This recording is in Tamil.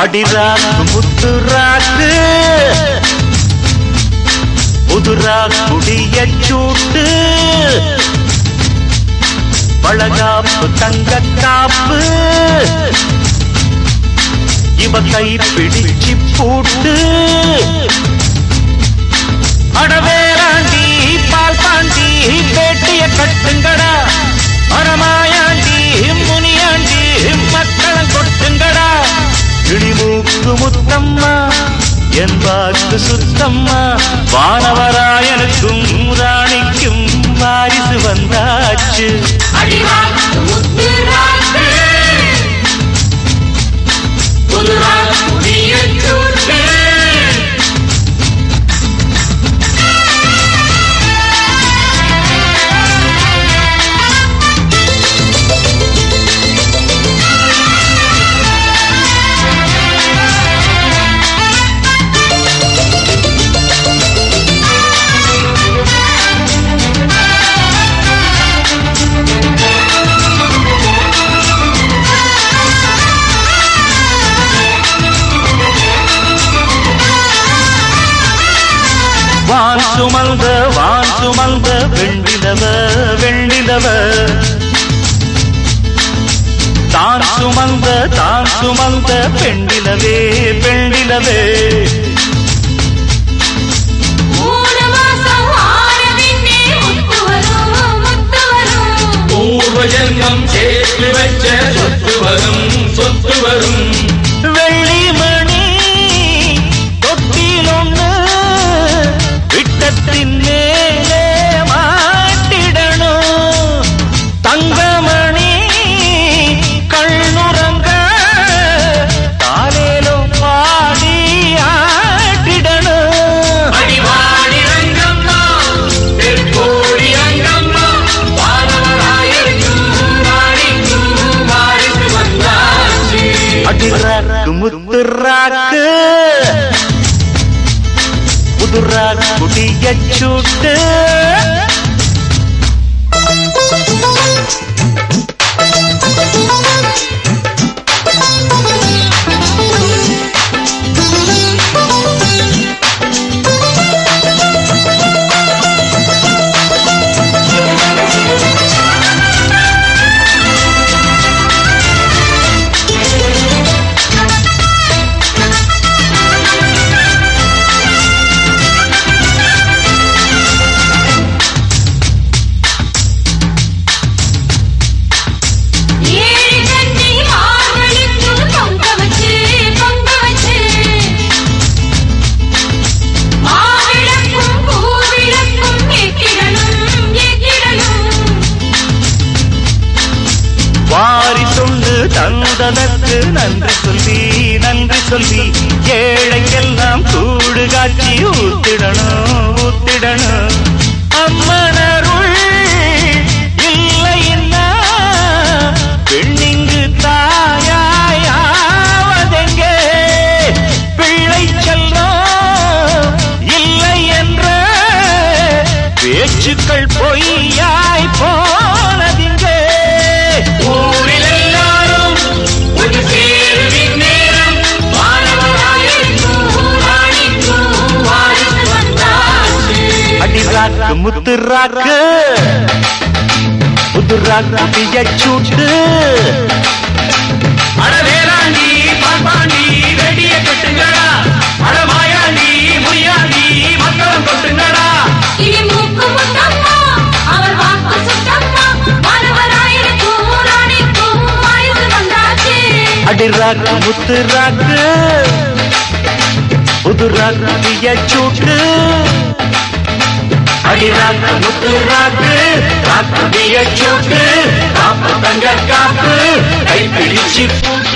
அடிராக்கு முத்துராக்கு புதுரா குடிய சூட்டு பழகாப்பு தங்க காப்பு இவ கை பிடிச்சு பூட்டு அடவேராண்டி பால் பாண்டி பேட்டிய கட்டுங்கடா மரமாயாண்டி முனியாண்டி மக்களம் கொட்டுங்கடா இடிமூக்கு முத்தம்மா என் வாக்கு சுத்தம்மா வானவராயனுக்கும் ராணிக்கும் வாரிசு வந்தாச்சு அடிவாக்கு முத்துராக்கு புதுரா புதிய சூட்டு வான் சுமந்த வான் சுமந்த வெண்ணிலவ வெண்ணிலவ தான் சுமந்த தான் சுமந்த பெண்ணிலவே பெண்ணிலவே மூணு மாசம் ஆரவின்னே முத்து வரும் முத்து வரும் பூர்வ ஜென்மம் சேர்த்து வச்ச சொத்து வரும் சொத்து வரும் வெள்ளிமணி தொட்டிலொன்னு விட்டத்தின் மேலே மாட்டிடணும் தங்கமணி கண்ணுறங்க காலேலும் பாடி ஆட்டிடணும் அடிவாடி ரங்கம்மா தெற்கோடி ரங்கம்மா வானவராயருக்கும் ராணிக்கும் வாரிசு வந்தாச்சு அடிராக்கு முத்துராக்கு புதுரா குடிய சூட்டு ஏழு கண்ணி மார்கழிக்கு பொங்க வச்சு பொங்க வச்சு மாவிளக்கும் பூவிளக்கும் ஏற்றிடணும் ஏற்றிடணும் வாரி சொல்லு தந்ததற்கு நன்றி சொல்லி நன்றி சொல்லி ஏழைக்கெல்லாம் கூடு காட்சி ஊத்திடணும் ஊத்திடணும் அம்மனருள் இல்லைன்னா பெண்ணிங்கு தாயாயாவதெங்கே பிள்ளை செல்லம் இல்லை என்ற பேச்சுக்கள் பொய்யாய் போனதிங்கே ஊரில் எல்லாரும் ஒரு சேருவின் நேரம் வானவராயருக்கும் ராணிக்கும் வாரிசு வந்தாச்சு அடிராக்கு முத்துராக்கு புதுராக்கு சூட்டு அடவேலாண்டி பாப்பாண்டி வெடிய கட்டுங்கடா அடமாயாண்டி முய்யாண்டி மக்களும் கொட்டுங்கடா இனி மூக்கு முத்தம்மா அவர் வாக்கு சுத்தம்மா மாணவராயருக்கும் ராணிக்கும் வாரிசு வந்தாச்சு அடிராக்கு முத்துராக்கு புதுராக்கு சூட்டு அடிராக்கு முத்துராக்கு ராக்கு சூட்டு காப்பு தங்க காப்பு கைப்பிடிச்சு பூட்டு